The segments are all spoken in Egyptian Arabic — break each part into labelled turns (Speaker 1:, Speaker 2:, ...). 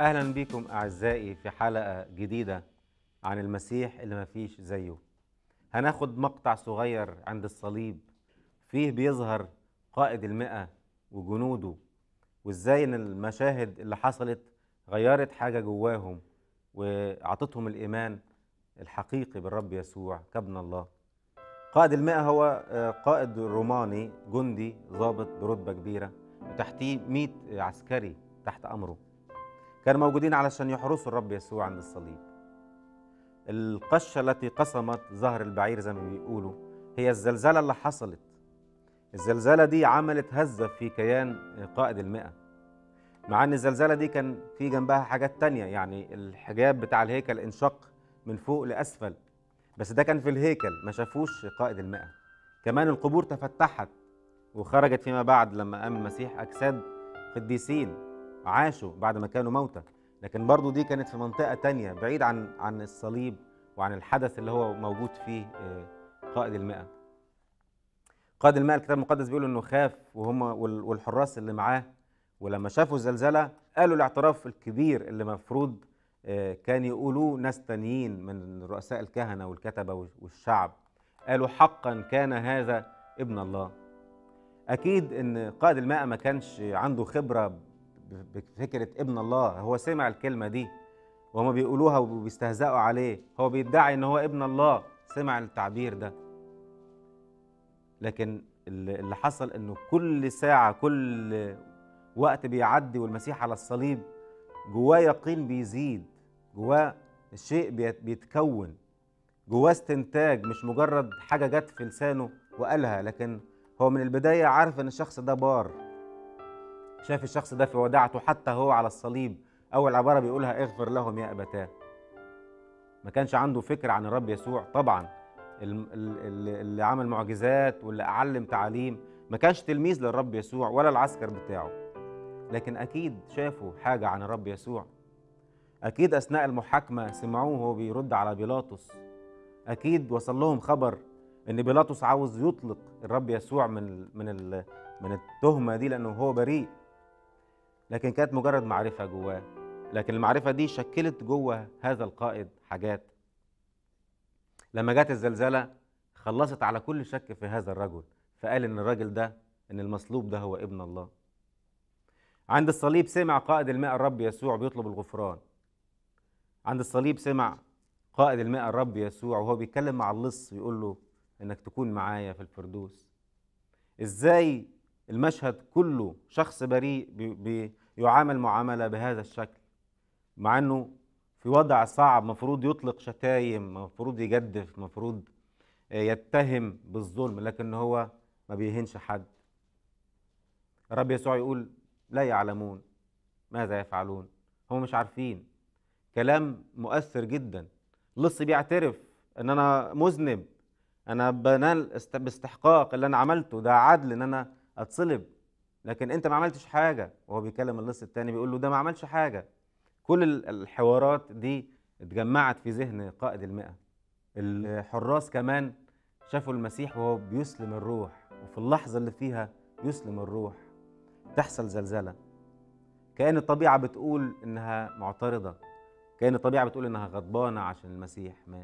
Speaker 1: اهلا بكم اعزائي في حلقه جديده عن المسيح اللي ما فيش زيه هناخد مقطع صغير عند الصليب فيه بيظهر قائد المئة وجنوده وازاي ان المشاهد اللي حصلت غيرت حاجه جواهم واعطتهم الايمان الحقيقي بالرب يسوع كابن الله قائد المئة هو آه، قائد روماني جندي ضابط برتبة كبيرة وتحتيه 100 عسكري تحت أمره كانوا موجودين علشان يحرسوا الرب يسوع عند الصليب القشة التي قسمت ظهر البعير زي ما بيقولوا هي الزلزلة اللي حصلت الزلزلة دي عملت هزة في كيان قائد المئة مع ان الزلزلة دي كان في جنبها حاجات تانية يعني الحجاب بتاع الهيكل انشق من فوق لأسفل بس ده كان في الهيكل ما شافوش قائد المئة كمان القبور تفتحت وخرجت فيما بعد لما قام المسيح أجساد قديسين عاشوا بعد ما كانوا موتى لكن برضو دي كانت في منطقة تانية بعيد عن عن الصليب وعن الحدث اللي هو موجود فيه آه، قائد المئة قائد المئة الكتاب المقدس بيقول انه خاف وهم وال- والحراس اللي معاه ولما شافوا الزلزلة قالوا الاعتراف الكبير اللي مفروض آه، كان يقولوه ناس تانيين من رؤساء الكهنة والكتبة وال- والشعب قالوا حقا كان هذا ابن الله أكيد إن قائد الماء ما كانش عنده خبرة ب- بفكرة ابن الله هو سمع الكلمة دي وهما بيقولوها وبيستهزئوا عليه هو بيدعي إن هو ابن الله سمع التعبير ده لكن اللي اللي حصل إنه كل ساعة كل وقت بيعدي والمسيح على الصليب جواه يقين بيزيد جواه شيء بيت- بيتكون جواه استنتاج مش مجرد حاجة جت في لسانه وقالها لكن هو من البداية عارف ان الشخص ده بار شاف الشخص ده في وداعته حتى هو على الصليب أول عبارة بيقولها اغفر لهم يا أبتاه ما كانش عنده فكرة عن الرب يسوع طبعا الم- ال- ال- اللي عمل معجزات واللي أعلم تعاليم ما كانش تلميذ للرب يسوع ولا العسكر بتاعه لكن أكيد شافوا حاجة عن الرب يسوع أكيد أثناء المحاكمة سمعوه وهو بيرد على بيلاطس أكيد وصل لهم خبر إن بيلاطس عاوز يطلق الرب يسوع من ال من ال من التهمة دي لأنه هو بريء لكن كانت مجرد معرفة جواه لكن المعرفة دي شكلت جوه هذا القائد حاجات لما جت الزلزلة خلصت على كل شك في هذا الرجل فقال إن الراجل ده إن المصلوب ده هو ابن الله عند الصليب سمع قائد الماء الرب يسوع بيطلب الغفران عند الصليب سمع قائد الماء الرب يسوع وهو بيتكلم مع اللص بيقول له انك تكون معايا في الفردوس ازاي المشهد كله شخص بريء بي بي يعامل معامله بهذا الشكل مع انه في وضع صعب مفروض يطلق شتايم مفروض يجدف مفروض يتهم بالظلم لكن هو ما بيهنش حد الرب يسوع يقول لا يعلمون ماذا يفعلون هم مش عارفين كلام مؤثر جدا لص بيعترف ان انا مذنب انا بنال است- باستحقاق اللي انا عملته ده عدل ان انا اتصلب لكن انت ما عملتش حاجه وهو بيكلم اللص التاني بيقول له ده ما عملش حاجه كل ال- الحوارات دي اتجمعت في ذهن قائد المئة الحراس كمان شافوا المسيح وهو بيسلم الروح وفي اللحظة اللي فيها يسلم الروح تحصل زلزلة كأن الطبيعة بتقول إنها معترضة كأن الطبيعة بتقول إنها غضبانة عشان المسيح مات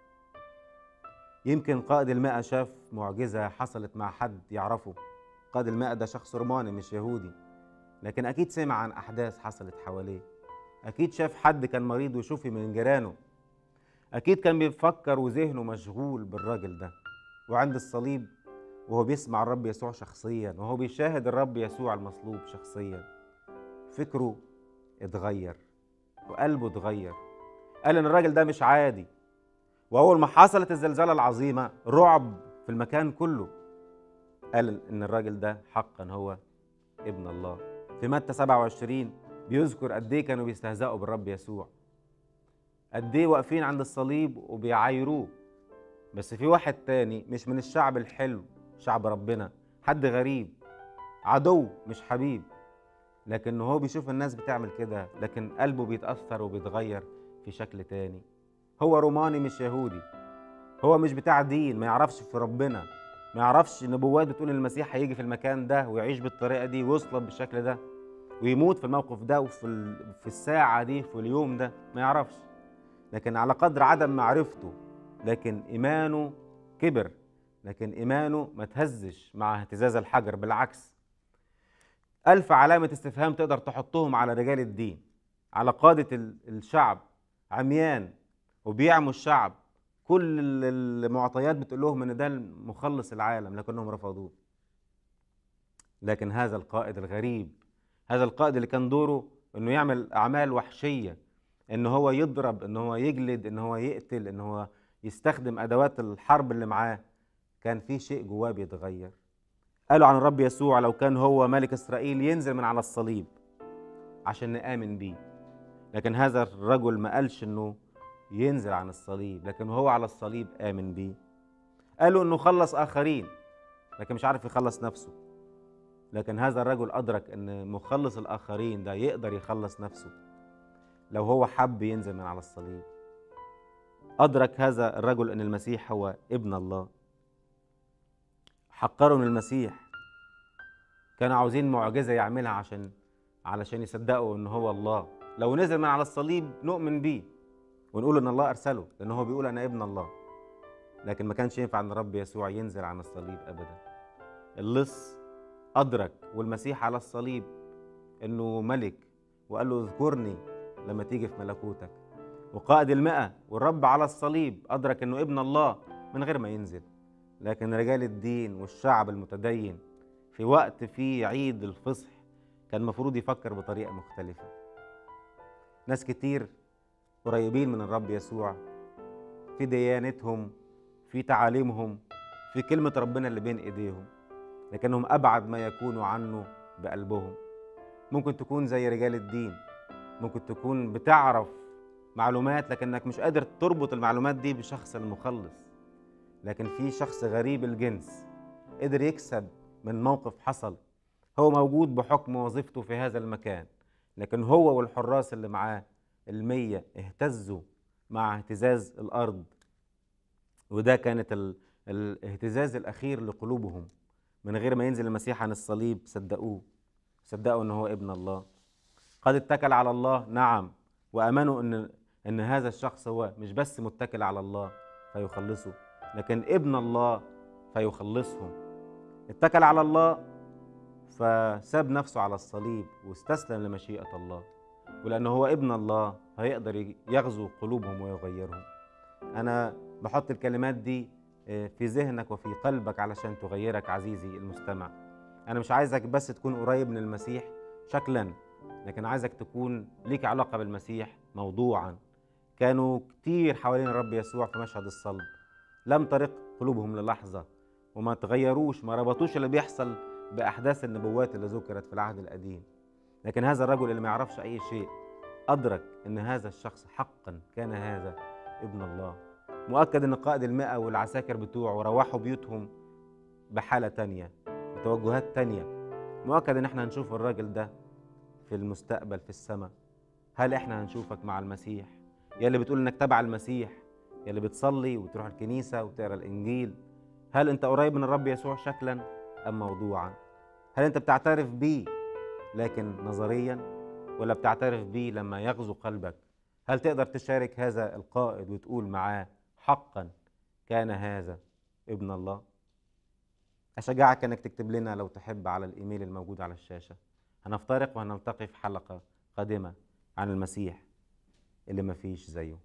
Speaker 1: يمكن قائد الماء شاف معجزة حصلت مع حد يعرفه قائد الماء ده شخص روماني مش يهودي لكن أكيد سمع عن أحداث حصلت حواليه أكيد شاف حد كان مريض وشوفي من جيرانه أكيد كان بيفكر وذهنه مشغول بالراجل ده وعند الصليب وهو بيسمع الرب يسوع شخصيا وهو بيشاهد الرب يسوع المصلوب شخصيا فكره اتغير وقلبه اتغير قال ان الراجل ده مش عادي واول ما حصلت الزلزال العظيمه رعب في المكان كله قال ان الراجل ده حقا هو ابن الله في متى 27 بيذكر قد ايه كانوا بيستهزئوا بالرب يسوع قد ايه واقفين عند الصليب وبيعايروه بس في واحد تاني مش من الشعب الحلو شعب ربنا حد غريب عدو مش حبيب لكن هو بيشوف الناس بتعمل كده لكن قلبه بيتأثر وبيتغير في شكل تاني هو روماني مش يهودي هو مش بتاع دين ما يعرفش في ربنا ما يعرفش نبوات بتقول ان المسيح هيجي في المكان ده ويعيش بالطريقه دي ويصلب بالشكل ده ويموت في الموقف ده وفي ال- في الساعة دي في اليوم ده ما يعرفش لكن على قدر عدم معرفته لكن إيمانه كبر لكن إيمانه ما تهزش مع اهتزاز الحجر بالعكس ألف علامة استفهام تقدر تحطهم على رجال الدين على قادة ال- الشعب عميان وبيعموا الشعب كل ال- المعطيات بتقول لهم ان ده مخلص العالم لكنهم رفضوه لكن هذا القائد الغريب هذا القائد اللي كان دوره انه يعمل اعمال وحشيه ان هو يضرب ان هو يجلد ان هو يقتل ان هو يستخدم ادوات الحرب اللي معاه كان في شيء جواه بيتغير قالوا عن الرب يسوع لو كان هو ملك اسرائيل ينزل من على الصليب عشان نآمن بيه لكن هذا الرجل ما قالش انه ينزل عن الصليب لكن هو على الصليب آمن بيه قالوا انه خلص اخرين لكن مش عارف يخلص نفسه لكن هذا الرجل ادرك ان مخلص الاخرين ده يقدر يخلص نفسه لو هو حب ينزل من على الصليب ادرك هذا الرجل ان المسيح هو ابن الله حقروا من المسيح كانوا عاوزين معجزه يعملها عشان علشان يصدقوا ان هو الله لو نزل من على الصليب نؤمن بيه ونقول ان الله ارسله لان هو بيقول انا ابن الله لكن ما كانش ينفع ان الرب يسوع ينزل عن الصليب ابدا اللص ادرك والمسيح على الصليب انه ملك وقال له اذكرني لما تيجي في ملكوتك وقائد المئة والرب على الصليب أدرك أنه ابن الله من غير ما ينزل لكن رجال الدين والشعب المتدين في وقت في عيد الفصح كان المفروض يفكر بطريقة مختلفة ناس كتير قريبين من الرب يسوع في ديانتهم في تعاليمهم في كلمة ربنا اللي بين إيديهم لكنهم أبعد ما يكونوا عنه بقلبهم ممكن تكون زي رجال الدين ممكن تكون بتعرف معلومات لكنك مش قادر تربط المعلومات دي بشخص المخلص لكن في شخص غريب الجنس قدر يكسب من موقف حصل هو موجود بحكم وظيفته في هذا المكان لكن هو والحراس اللي معاه المية اهتزوا مع اهتزاز الأرض وده كانت ال... الاهتزاز الأخير لقلوبهم من غير ما ينزل المسيح عن الصليب صدقوه صدقوا ان هو ابن الله قد اتكل على الله نعم وامنوا ان ان هذا الشخص هو مش بس متكل على الله فيخلصه لكن ابن الله فيخلصهم اتكل على الله فساب نفسه على الصليب واستسلم لمشيئة الله ولأنه هو ابن الله هيقدر يغزو قلوبهم ويغيرهم أنا بحط الكلمات دي في ذهنك وفي قلبك علشان تغيرك عزيزي المستمع أنا مش عايزك بس تكون قريب من المسيح شكلا لكن عايزك تكون ليك علاقة بالمسيح موضوعا كانوا كتير حوالين الرب يسوع في مشهد الصلب لم ترق قلوبهم للحظة وما تغيروش ما ربطوش اللي بيحصل بأحداث النبوات اللي ذكرت في العهد القديم لكن هذا الرجل اللي ما يعرفش أي شيء أدرك أن هذا الشخص حقا كان هذا ابن الله مؤكد أن قائد المئة والعساكر بتوعه روحوا بيوتهم بحالة تانية بتوجهات تانية مؤكد أن احنا هنشوف الراجل ده في المستقبل في السماء هل احنا هنشوفك مع المسيح يا اللي بتقول انك تبع المسيح يا اللي بتصلي وتروح الكنيسة وتقرا الإنجيل هل أنت قريب من الرب يسوع شكلا أم موضوعا هل أنت بتعترف بيه لكن نظريا ولا بتعترف بيه لما يغزو قلبك هل تقدر تشارك هذا القائد وتقول معاه حقا كان هذا ابن الله أشجعك أنك تكتب لنا لو تحب على الإيميل الموجود على الشاشة هنفترق وهنلتقي في حلقة قادمة عن المسيح اللي مفيش زيه